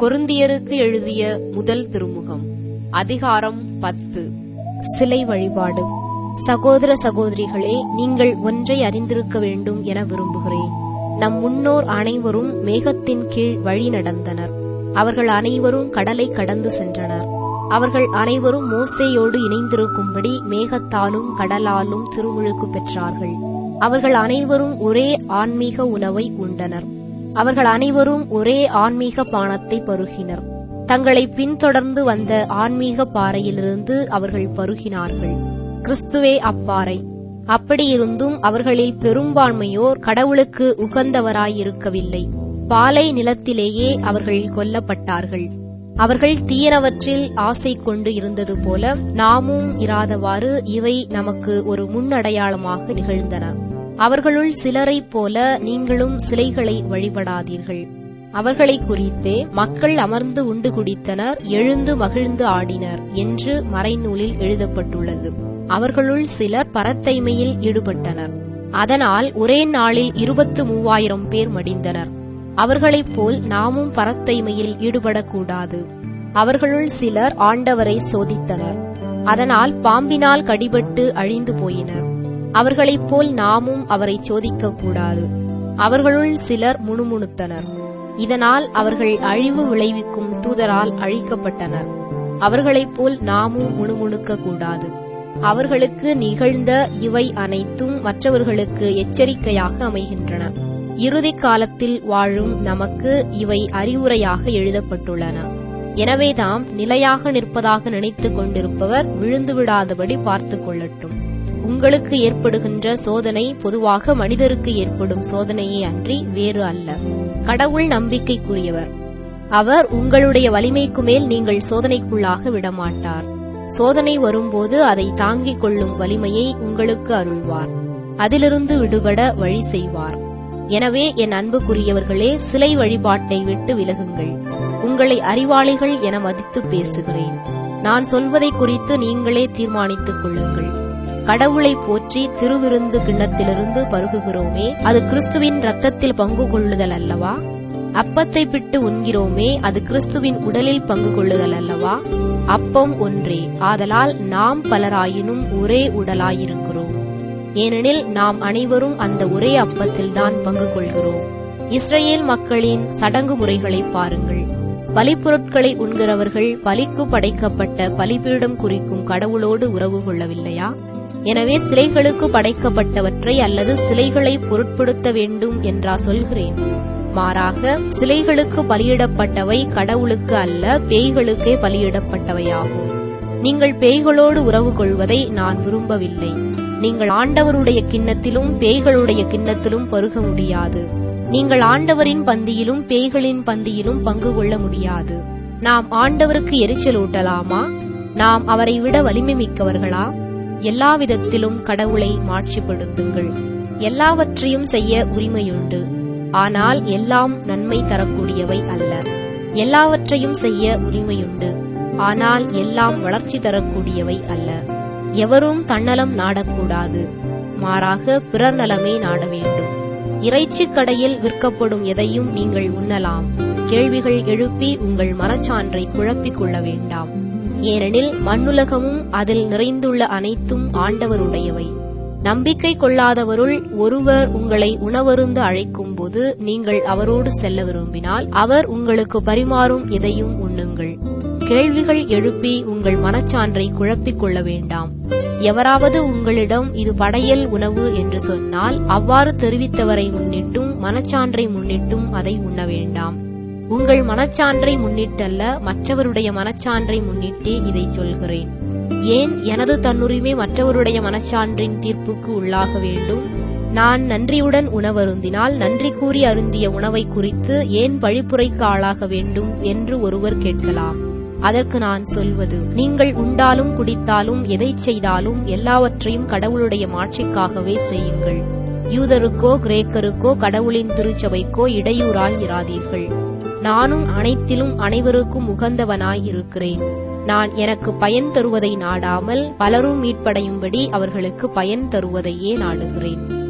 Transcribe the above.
கொருந்தியருக்கு எழுதிய முதல் திருமுகம் அதிகாரம் பத்து சிலை வழிபாடு சகோதர சகோதரிகளே நீங்கள் ஒன்றை அறிந்திருக்க வேண்டும் என விரும்புகிறேன் நம் முன்னோர் அனைவரும் மேகத்தின் கீழ் வழி நடந்தனர் அவர்கள் அனைவரும் கடலை கடந்து சென்றனர் அவர்கள் அனைவரும் மோசேயோடு இணைந்திருக்கும்படி மேகத்தாலும் கடலாலும் திருமுழுக்கு பெற்றார்கள் அவர்கள் அனைவரும் ஒரே ஆன்மீக உணவை உண்டனர் அவர்கள் அனைவரும் ஒரே ஆன்மீக பானத்தை பருகினர் தங்களை பின்தொடர்ந்து வந்த ஆன்மீக பாறையிலிருந்து அவர்கள் பருகினார்கள் கிறிஸ்துவே அப்பாறை அப்படியிருந்தும் அவர்களில் பெரும்பான்மையோர் கடவுளுக்கு உகந்தவராயிருக்கவில்லை பாலை நிலத்திலேயே அவர்கள் கொல்லப்பட்டார்கள் அவர்கள் தீயனவற்றில் ஆசை கொண்டு இருந்தது போல நாமும் இராதவாறு இவை நமக்கு ஒரு முன்னடையாளமாக நிகழ்ந்தன அவர்களுள் சிலரைப் போல நீங்களும் சிலைகளை வழிபடாதீர்கள் அவர்களை குறித்தே மக்கள் அமர்ந்து உண்டு குடித்தனர் எழுந்து மகிழ்ந்து ஆடினர் என்று மறைநூலில் எழுதப்பட்டுள்ளது அவர்களுள் சிலர் பரத்தைமையில் ஈடுபட்டனர் அதனால் ஒரே நாளில் இருபத்து மூவாயிரம் பேர் மடிந்தனர் அவர்களைப் போல் நாமும் பரத்தைமையில் ஈடுபடக்கூடாது அவர்களுள் சிலர் ஆண்டவரை சோதித்தனர் அதனால் பாம்பினால் கடிபட்டு அழிந்து போயினர் அவர்களைப் போல் நாமும் அவரை சோதிக்க கூடாது அவர்களுள் சிலர் முணுமுணுத்தனர் இதனால் அவர்கள் அழிவு விளைவிக்கும் தூதரால் அழிக்கப்பட்டனர் அவர்களைப் போல் நாமும் முணுமுணுக்க கூடாது அவர்களுக்கு நிகழ்ந்த இவை அனைத்தும் மற்றவர்களுக்கு எச்சரிக்கையாக அமைகின்றன இறுதி காலத்தில் வாழும் நமக்கு இவை அறிவுரையாக எழுதப்பட்டுள்ளன எனவேதாம் நிலையாக நிற்பதாக நினைத்துக் கொண்டிருப்பவர் விழுந்து விடாதபடி பார்த்துக் கொள்ளட்டும் உங்களுக்கு ஏற்படுகின்ற சோதனை பொதுவாக மனிதருக்கு ஏற்படும் சோதனையே அன்றி வேறு அல்ல கடவுள் நம்பிக்கைக்குரியவர் அவர் உங்களுடைய வலிமைக்கு மேல் நீங்கள் சோதனைக்குள்ளாக விடமாட்டார் சோதனை வரும்போது அதை தாங்கிக் கொள்ளும் வலிமையை உங்களுக்கு அருள்வார் அதிலிருந்து விடுபட வழி செய்வார் எனவே என் அன்புக்குரியவர்களே சிலை வழிபாட்டை விட்டு விலகுங்கள் உங்களை அறிவாளிகள் என மதித்து பேசுகிறேன் நான் சொல்வதை குறித்து நீங்களே தீர்மானித்துக் கொள்ளுங்கள் கடவுளை போற்றி திருவிருந்து கிண்ணத்திலிருந்து பருகுகிறோமே அது கிறிஸ்துவின் ரத்தத்தில் பங்கு கொள்ளுதல் அல்லவா அப்பத்தை பிட்டு உண்கிறோமே அது கிறிஸ்துவின் உடலில் பங்கு கொள்ளுதல் அல்லவா அப்பம் ஒன்றே ஆதலால் நாம் பலராயினும் ஒரே உடலாயிருக்கிறோம் ஏனெனில் நாம் அனைவரும் அந்த ஒரே அப்பத்தில்தான் பங்கு கொள்கிறோம் இஸ்ரேல் மக்களின் சடங்கு முறைகளை பாருங்கள் பலிப்பொருட்களை உண்கிறவர்கள் பலிக்கு படைக்கப்பட்ட பலிபீடம் குறிக்கும் கடவுளோடு உறவு கொள்ளவில்லையா எனவே சிலைகளுக்கு படைக்கப்பட்டவற்றை அல்லது சிலைகளை பொருட்படுத்த வேண்டும் என்றா சொல்கிறேன் மாறாக சிலைகளுக்கு பலியிடப்பட்டவை கடவுளுக்கு அல்ல பேய்களுக்கே பலியிடப்பட்டவையாகும் நீங்கள் பேய்களோடு உறவு கொள்வதை நான் விரும்பவில்லை நீங்கள் ஆண்டவருடைய கிண்ணத்திலும் பேய்களுடைய கிண்ணத்திலும் பருக முடியாது நீங்கள் ஆண்டவரின் பந்தியிலும் பேய்களின் பந்தியிலும் பங்கு கொள்ள முடியாது நாம் ஆண்டவருக்கு எரிச்சல் ஊட்டலாமா நாம் அவரை விட வலிமை மிக்கவர்களா எல்லா விதத்திலும் கடவுளை மாட்சிப்படுத்துங்கள் எல்லாவற்றையும் செய்ய உரிமையுண்டு ஆனால் எல்லாம் நன்மை தரக்கூடியவை அல்ல எல்லாவற்றையும் செய்ய உரிமையுண்டு ஆனால் எல்லாம் வளர்ச்சி தரக்கூடியவை அல்ல எவரும் தன்னலம் நாடக்கூடாது மாறாக பிறர் நலமே நாட வேண்டும் இறைச்சி கடையில் விற்கப்படும் எதையும் நீங்கள் உண்ணலாம் கேள்விகள் எழுப்பி உங்கள் மனச்சான்றை குழப்பிக் கொள்ள வேண்டாம் ஏனெனில் மண்ணுலகமும் அதில் நிறைந்துள்ள அனைத்தும் ஆண்டவருடையவை நம்பிக்கை கொள்ளாதவருள் ஒருவர் உங்களை உணவருந்து அழைக்கும் போது நீங்கள் அவரோடு செல்ல விரும்பினால் அவர் உங்களுக்கு பரிமாறும் எதையும் உண்ணுங்கள் கேள்விகள் எழுப்பி உங்கள் மனச்சான்றை குழப்பிக் கொள்ள வேண்டாம் எவராவது உங்களிடம் இது படையல் உணவு என்று சொன்னால் அவ்வாறு தெரிவித்தவரை முன்னிட்டும் மனச்சான்றை முன்னிட்டும் அதை உண்ண வேண்டாம் உங்கள் மனச்சான்றை முன்னிட்டல்ல மற்றவருடைய மனச்சான்றை முன்னிட்டே இதை சொல்கிறேன் ஏன் எனது தன்னுரிமை மற்றவருடைய மனச்சான்றின் தீர்ப்புக்கு உள்ளாக வேண்டும் நான் நன்றியுடன் உணவருந்தினால் நன்றி கூறி அருந்திய உணவை குறித்து ஏன் பழிப்புரைக்கு ஆளாக வேண்டும் என்று ஒருவர் கேட்கலாம் அதற்கு நான் சொல்வது நீங்கள் உண்டாலும் குடித்தாலும் எதை செய்தாலும் எல்லாவற்றையும் கடவுளுடைய மாட்சிக்காகவே செய்யுங்கள் யூதருக்கோ கிரேக்கருக்கோ கடவுளின் திருச்சபைக்கோ இடையூறாய் இராதீர்கள் நானும் அனைத்திலும் அனைவருக்கும் உகந்தவனாய் இருக்கிறேன் நான் எனக்கு பயன் தருவதை நாடாமல் பலரும் மீட்படையும்படி அவர்களுக்கு பயன் தருவதையே நாடுகிறேன்